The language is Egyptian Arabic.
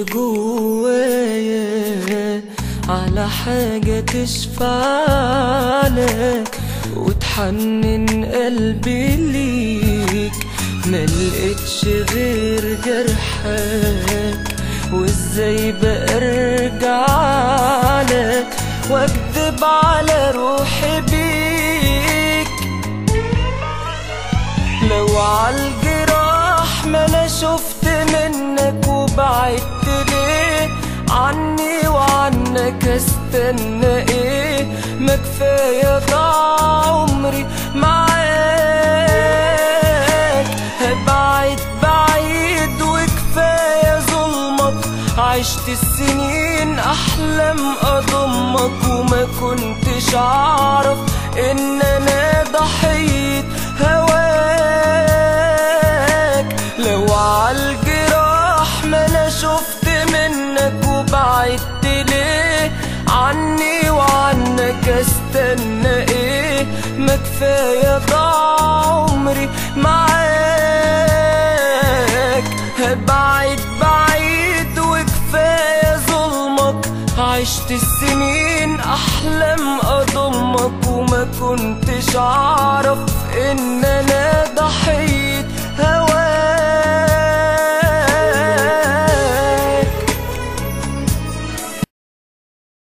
جوايا على حاجة تشفع لك وتحنن قلبي ليك ملقتش غير جرحك وازاي بأرجع لك واكدب على روحي بيك لو عالجراح ما انا شفت منك وبعدت ليه عني وعنك استنى ايه ما كفايه ضاع عمري معاك هبعد بعيد وكفايه ظلمك عشت السنين احلام اضمك وما كنتش اعرف ان انا ضحيه هواك لو عالجراح ما انا شفت منك وبعدت ليه عني وعنك استنى ايه ما كفايه ضاع عمري معاك هبعد بعيد وكفايه ظلمك عشت السنين احلام اضمك وما كنتش اعرف ان انا